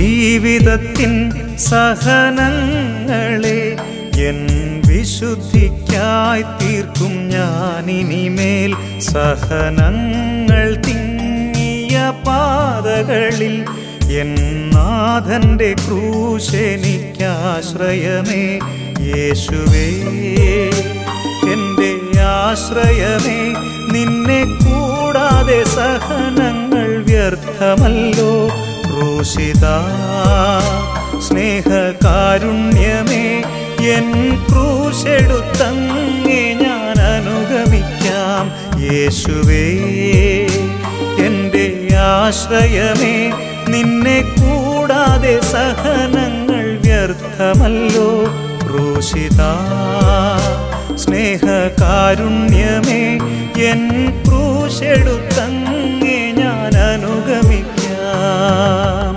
ജീവിതത്തിൻ സഹനങ്ങളെ എൻ വിശുദ്ധിക്കായി തീർക്കും ഞാനിനിമേൽ സഹനങ്ങൾ തിങ്ങിയ പാതകളിൽ എൻ നാഥന്റെ ക്രൂശെനിക്കാശ്രയമേ യേശുവേ എൻ്റെ ആശ്രയമേ നിന്നെ കൂടാതെ സഹനങ്ങൾ വ്യർത്ഥമല്ലോ ക്രൂശിത സ്നേഹകാരുണ്യമേ എൻ ക്രൂശെടുത്തങ്ങേ ഞാൻ അനുഗമിക്കാം യേശുവേ എൻ്റെ ആശ്രയമേ നിന്നെ കൂടാതെ സഹനങ്ങൾ വ്യർത്ഥമല്ലോ ക്രൂശിത സ്നേഹകാരുണ്യമേ എൻ ക്രൂശെടുത്തങ്ങേ ഞാൻ അനുഗമിക്കാം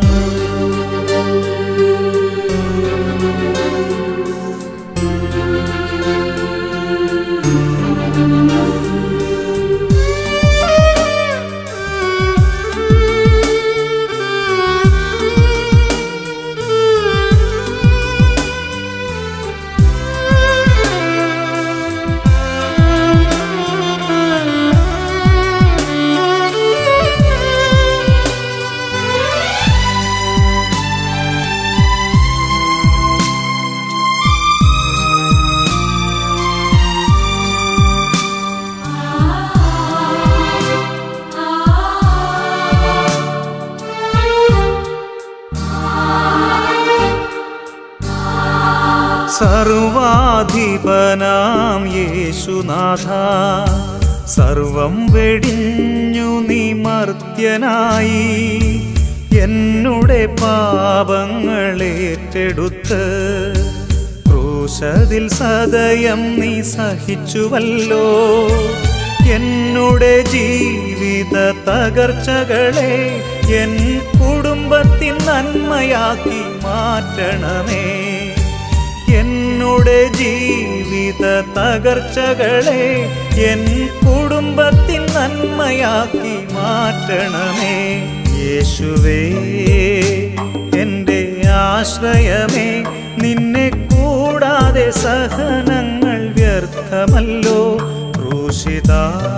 സർവാധിപനാം യേശുനാഥ സർവം വെടിഞ്ഞു നിമർത്യനായി എന്നുടെ പാപങ്ങളേറ്റെടുത്ത് ക്രൂശതിൽ സദയം നീ സഹിച്ചുവല്ലോ എന്നുടെ ജീവിത തകർച്ചകളെ എൻ കുടുംബത്തിൻ നന്മയാക്കി മാറ്റണമേ എന്നുടെ ജീവിത തകർച്ചകളെ എൻ കുടുംബത്തിൻ നന്മയാക്കി മാറ്റണമേ യേശുവേ എൻ്റെ ആശ്രയമേ നിന്നെ കൂടാതെ സഹനങ്ങൾ വ്യർത്ഥമല്ലോ ക്രൂശിത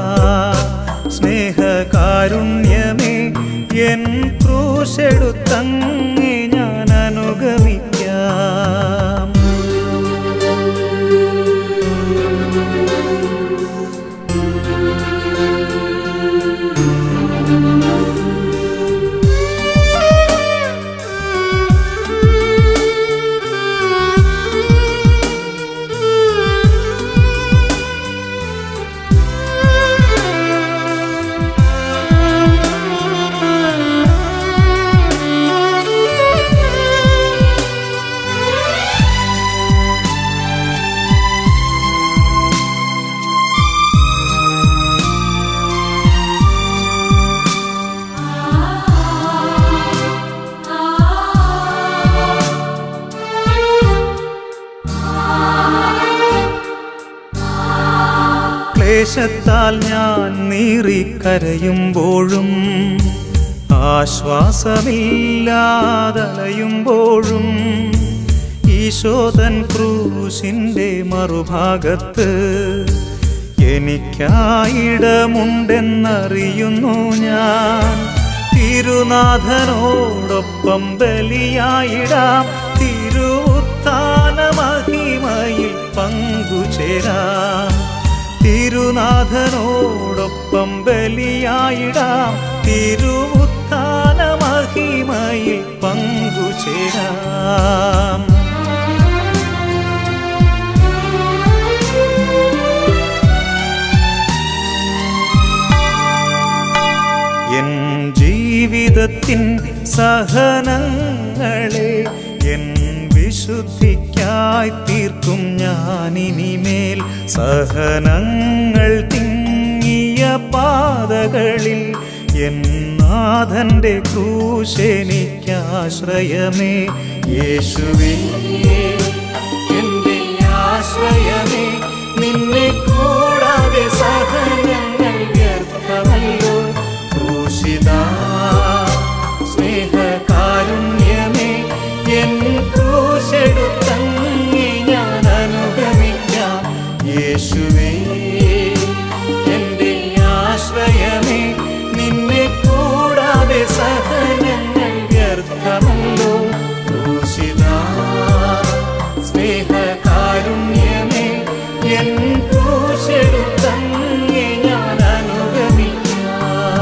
സ്നേഹകാരുണ്യമേ എൻ ക്രൂശെടുത്തങ്ങേ ഞാൻ അനുഗമിക്കാം ക്ലേശത്താൽ ഞാൻ നീറിക്കരയുമ്പോഴും ആശ്വാസമില്ലാതലയുമ്പോഴും ഈശോതൻ ക്രൂശിൻ്റെ മറുഭാഗത്ത് എനിക്കായിടമുണ്ടെന്നറിയുന്നു ഞാൻ തിരുനാഥനോടൊപ്പം ബലിയായിടാം തിരുത്താന മഹിമയിൽ പങ്കുചേരാം തിരുനാഥനോടൊപ്പം ബലിയായിടാം തിരുവുത്ഥാന മഹിമയിൽ പങ്കുചേരാം എൻ ജീവിതത്തിൻ സഹനങ്ങളെ എൻ വിശുദ്ധിക്കായി തീർക്കും ഞാനിനിമേൽ സഹനങ്ങൾ തിങ്ങിയ പാതകളിൽ എൻ നാഥന്റെ ക്രൂശെനിക്കാശ്രയമേ യേശുവേ എന്റെ ആശ്രയമേ നിന്നെ കൂടാതെ സഹനങ്ങൾ വ്യർത്ഥമല്ലോ ക്രൂശിത സ്നേഹകാരുണ്യമേ ക്രൂശിതാ സ്നേഹകാരുണ്യമേ എൻ ക്രൂശെടുത്തങ്ങേ ഞാൻ അനുഗമിക്കാം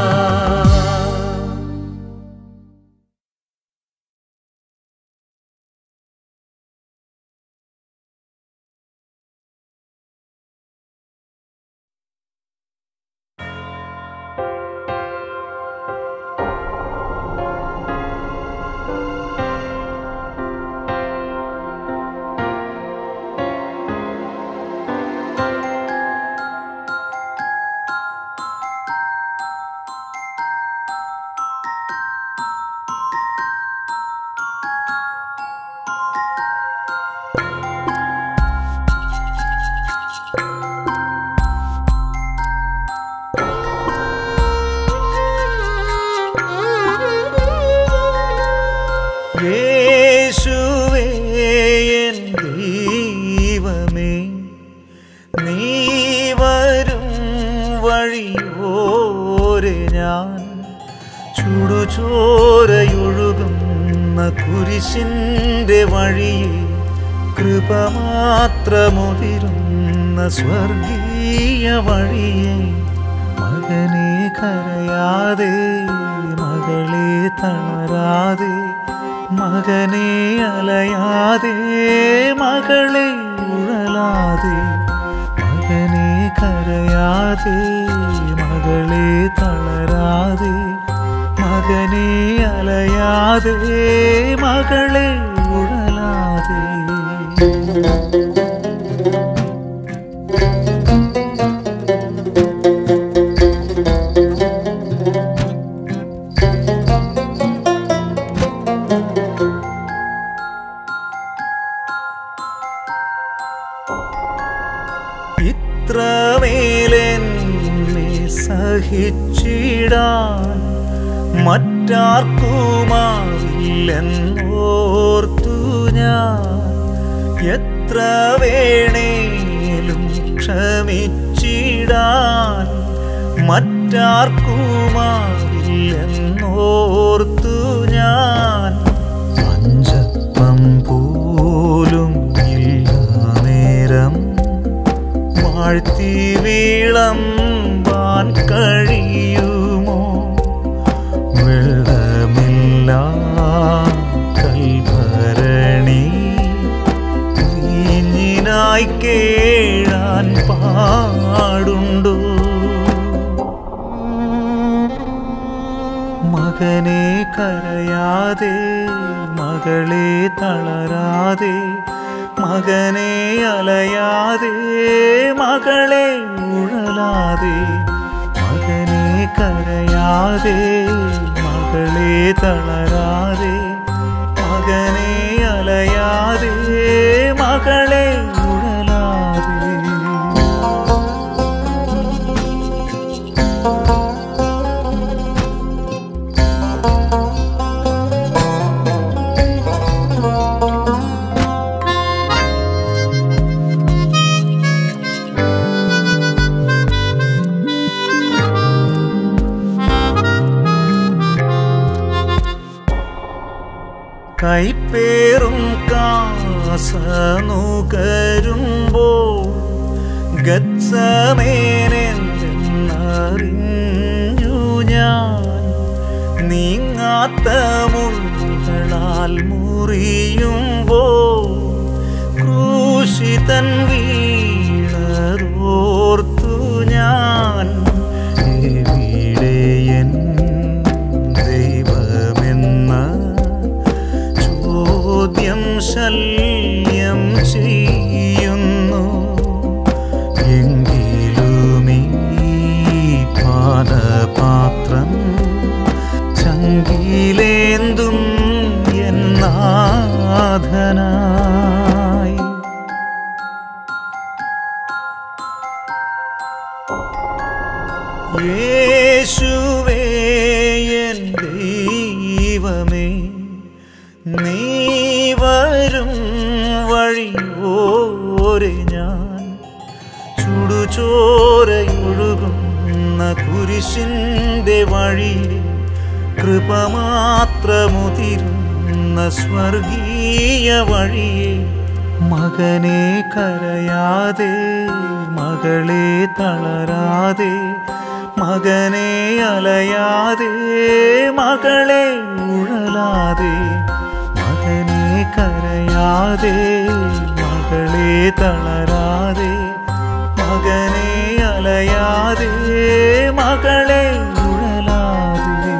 യേശുവേ എൻ ദൈവമേ നീ വരും വഴിയോരെ ഞാൻ ചുടുചോരയൊഴുകുന്ന കുരിശിൻ്റെ വഴിയെ കൃപ മാത്രമുതിരുന്ന സ്വർഗീയ വഴിയെ മകനെ കരയാതെ മകളെ തളരാതെ മകനെ അലയാതെ മകളെ ഉഴലാതെ മകനെ കരയാതെ മകളെ തളരാതെ മകനെ അലയാതെ മകളെ ഉഴലാതെ ഇത്രമേലെന്നെ സഹിച്ചിടാൻ മറ്റാർക്കുമാവില്ലെന്നോർത്തു ഞാൻ എത്ര വേണേലും ക്ഷമിച്ചിടാൻ മറ്റാർക്കുമാവില്ലെന്നോർത്തു ഞാൻ പഞ്ചപ്പം പോലും ഇല്ല നേരം വാഴ്ത്തി വീളമ്പാൻ കഴിയുമോ വെള്ളമില്ല കൽഭരണി വീഞ്ഞിനായി കേഴാൻ പാടുണ്ടോ മകനെ കരയാതെ മകളെ തളരാതെ മകനെ അലയാതെ മകളെ ഉഴലാതെ മകനെ കരയാതെ മകളെ തളരാതെ മകനെ അലയാതെ മകളെ ഉഴലാതെ കൈപ്പേറും കാസനുകരുമ്പോൾ ഗത്സമേനെന്നറിഞ്ഞു ഞാൻ നീങ്ങാത്ത മുള്ളാൽ മുറിയുമ്പോൾ ക്രൂശിതൻ വീണതോർത്തു ഞാൻ എവിടെയൻ ദൈവമെന്ന ചോദ്യം ശല്യം ചെയ്യുന്നു എങ്കിലുമീ പാനപാത്രം ചങ്കിലേന്തും എന്നാഥനായി യേശുവേ എൻ ദൈവമേ നീ വരും വഴിയോരെ ഞാൻ ചുടുചോരയൊഴുകുന്ന കുരിശിൻ്റെ വഴിയെ കൃപ മാത്രമുതിരുന്ന തന്ന സ്വർഗീയ വഴിയെ മകനെ കരയാതെ മകളെ തളരാതെ മകനെ അലയാതെ മകളെ ഉഴലാതെ മകനെ കരയാതെ മകളെ തളരാതെ മകനെ അലയാതെ മകളെ ഉഴലാതെ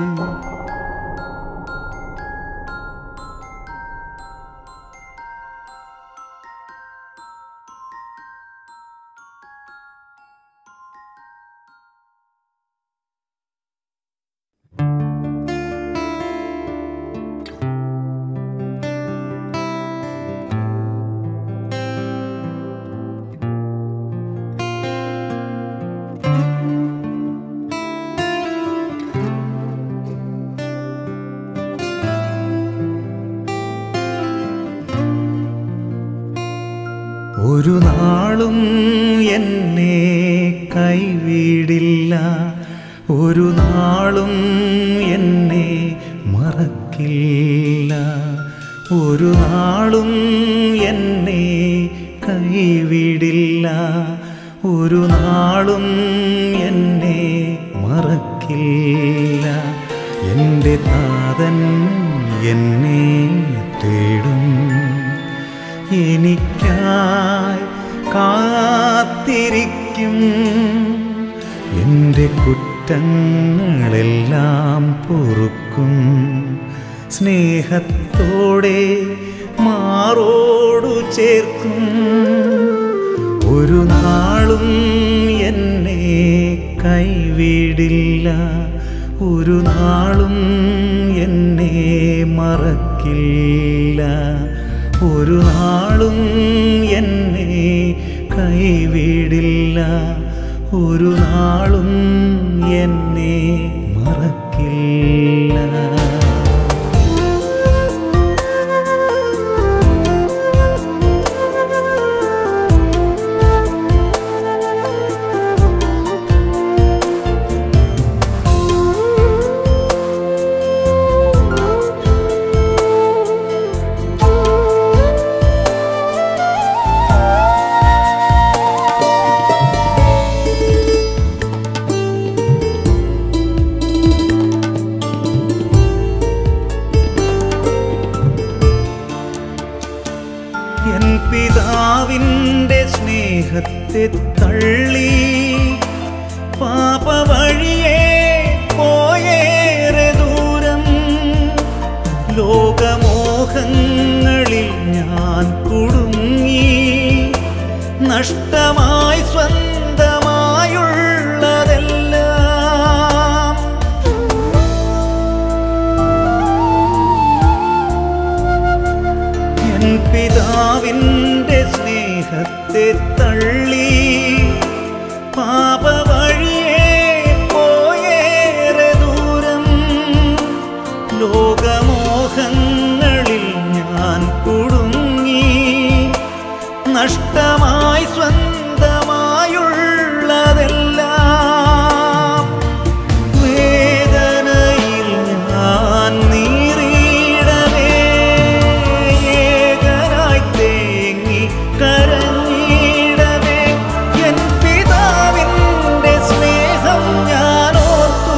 ഒരു നാളും എന്നെ കൈവിടില്ല ഒരു നാളും എന്നെ മറക്കില്ല ഒരു നാളും എന്നെ കൈവിടില്ല ഒരു നാളും എന്നെ മറക്കില്ല എൻ്റെ താതൻ എന്നെ തേടും എനിക്കായി കാത്തിരിക്കും എൻ്റെ കുറ്റങ്ങളെല്ലാം പൊറുക്കും സ്നേഹത്തോടെ മാറോടു ചേർക്കും ഒരു നാളും എന്നെ കൈവിടില്ല ഒരു നാളും എന്നെ മറക്കില്ല ഒരു നാളും എന്നെ കൈവിടില്ല ഒരു നാളും എന്നെ മറക്കില്ല എൻ പിതാവിൻ്റെ സ്നേഹത്തെ തള്ളി പാപ വഴിയെ പോയേറെ ദൂരം ലോകമോഹങ്ങളിൽ ഞാൻ കുടുങ്ങി നഷ്ടമായി സ്വന്തമായുള്ളതെല്ലാം എൻ പിതാവിൻ്റെ സ്നേഹത്തെ തള്ളി പാപ വഴിയെ പോയേറെ ദൂരം ലോകമോഹങ്ങളിൽ ഞാൻ കുടുങ്ങി നഷ്ടമായി സ്വന്തമായുള്ളതെല്ലാം വേദനയിൽ ഞാൻ നീറിയിടവേ ഏകനായി തേങ്ങി കരഞ്ഞിടവേ എൻ പിതാവിൻ്റെ സ്നേഹം ഞാൻ ഓർത്തു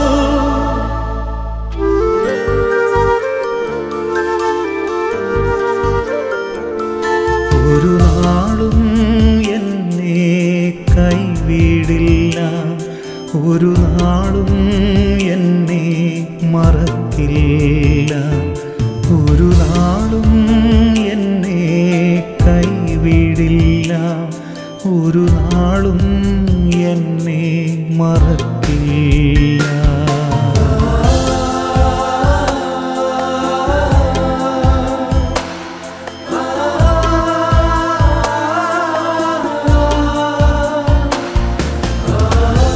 ഒരു നാളും എന്നെ കൈവിടില്ല ഒരു നാളും എന്നെ മറക്കില്ല ഒരു നാളും എന്നെ കൈവിടില്ല ഒരു നാളും എന്നെ മറക്കില്ല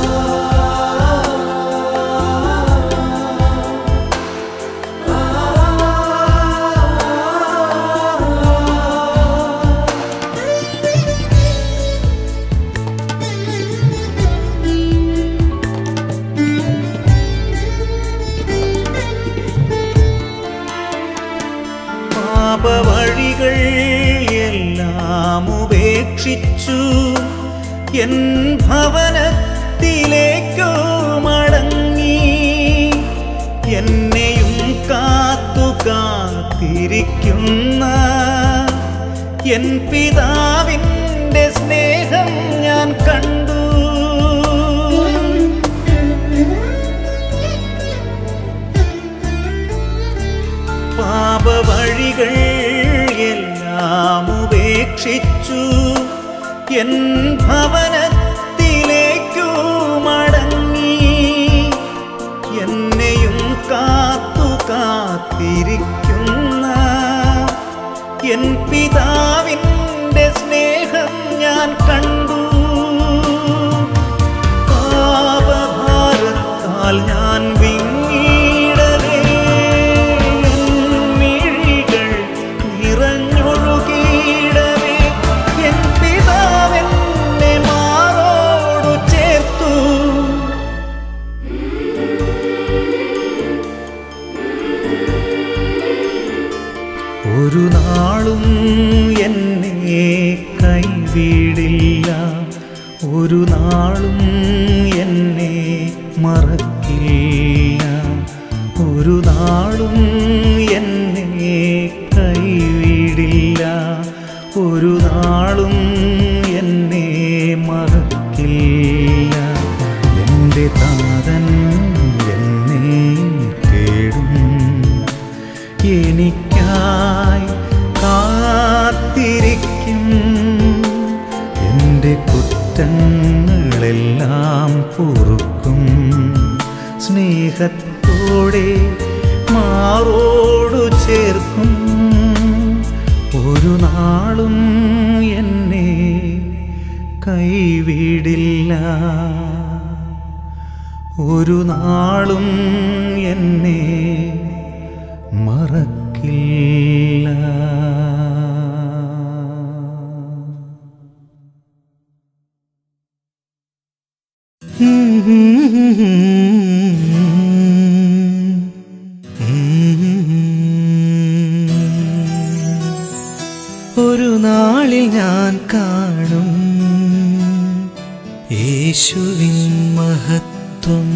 ആ പാപവഴികൾ എല്ലാം ഉപേക്ഷിച്ചു എൻ ഭവനത്തിലേക്കോ മടങ്ങി എന്നെയും കാത്തു കാത്തിരിക്കുന്ന എൻ പിതാവിൻ്റെ സ്നേഹം ഞാൻ കണ്ടു പാപവഴികൾ എല്ലാം ഉപേക്ഷിച്ചു എൻ ഭവനത്തിലേക്കു മടങ്ങി എന്നെയും കാത്തു കാത്തിരിക്കുന്ന എൻ പിതാവിൻ്റെ സ്നേഹം ഞാൻ കണ്ടു പാപഭാരത്താൽ ഞാൻ വിങ്ങിടവേ എൻ മിഴികൾ നിറഞ്ഞൊഴുകിയിടവേ എൻ പിതാവെന്നെ മാറോടു ചേർത്തു ഒരു നാളും എന്നെ കൈവിടില്ല ഒരു നാളും എന്നെ മറക്കില്ല ഒരു നാളും എന്നെ കൈവിടില്ല ഒരു നാളും എന്നെ മറക്കില്ല എൻ്റെ താതൻ എന്നെ തേടും എനിക്കായി കാത്തിരിക്കും എൻ്റെ കുറ്റങ്ങളെല്ലാം പൊറുക്കും സ്നേഹത്തോടെ മാറോടു ചേർക്കും ഒരു നാളും എന്നെ കൈവിടില്ല ഒരു നാളും എന്നെ മറക്കില്ല ഒരു നാളിൽ ഞാൻ കാണും യേശുവിൻ മഹത്വം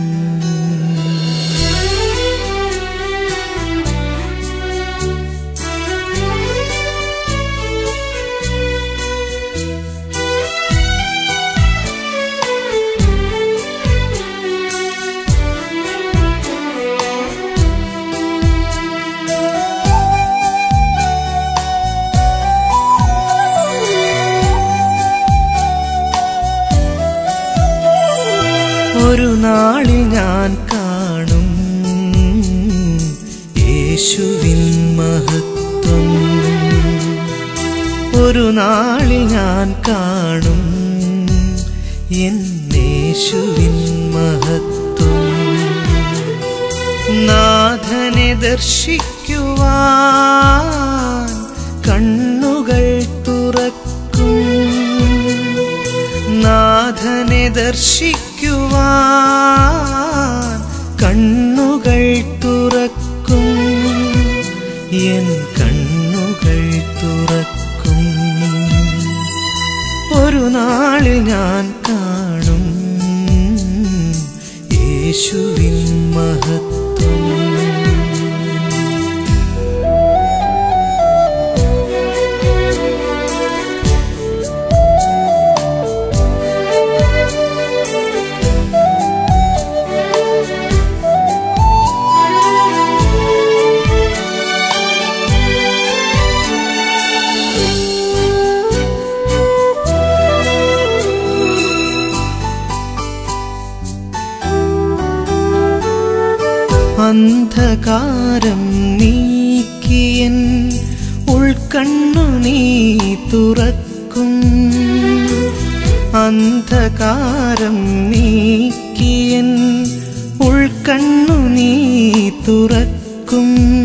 ഒരു നാളിൽ ഞാൻ കാണും യേശുവിൻ മഹത്വം ഒരു നാളിൽ ഞാൻ കാണും എൻ യേശുവിൻ മഹത്വം നാഥനെ ദർശിക്കുവാൻ കണ്ണുകൾ തുറക്കും നാഥനെ ദർശിക്കുവാൻ കണ്ണുകൾ തുറക്കും എൻ കണ്ണുകൾ തുറക്കും ഒരു നാളിൽ ഞാൻ കാണും യേശുവിൻ മഹത്വം അന്ധകാരം നീക്കിയൻ ഉൾക്കണ്ണു നീ തുറക്കും അന്ധകാരം നീക്കിയൻ ഉൾക്കണ്ണു നീ തുറക്കും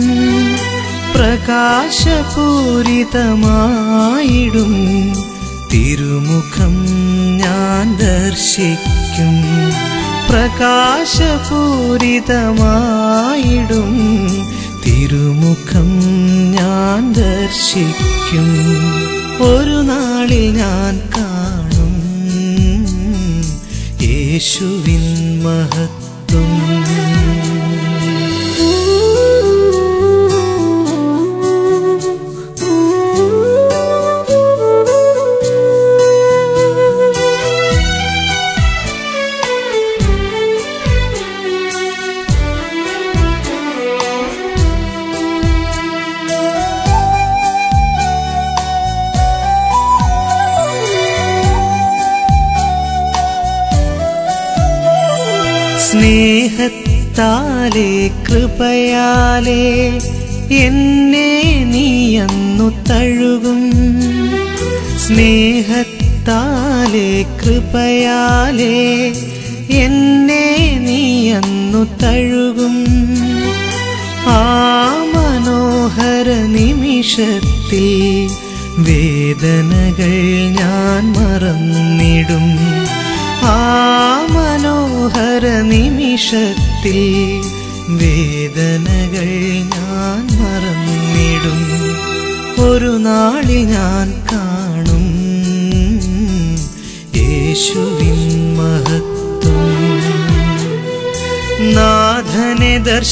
പ്രകാശപൂരിതമായിടും തിരുമുഖം ഞാൻ ദർശിക്കും പ്രകാശപൂരിതമായിടും തിരുമുഖം ഞാൻ ദർശിക്കും ഒരു നാളിൽ ഞാൻ കാണും യേശുവിൻ മഹത്വം സ്നേഹത്താലേ കൃപയാലേ എന്നെ നീയന്നു തഴുകും സ്നേഹത്താലേ കൃപയാലേ എന്നെ നീയന്നു തഴുകും ആ മനോഹര നിമിഷത്തിൽ വേദനകൾ ഞാൻ മറന്നിടും ആ മനോഹര നിമിഷത്തിൽ വേദനകൾ ഞാൻ മറന്നിടും ഒരു നാളിൽ ഞാൻ കാണും യേശുവിൻ മഹത്വം നാഥനെ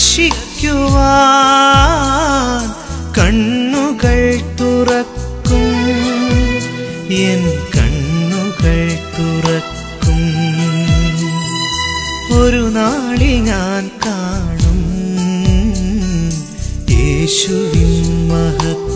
ദർശിക്കുവാൻ കണ്ണുകൾ തുറക്കും എൻ കണ്ണുകൾ തുറക്കും ഒരു നാളിൽ ഞാൻ കാണും യേശുവിൻ മഹത്വം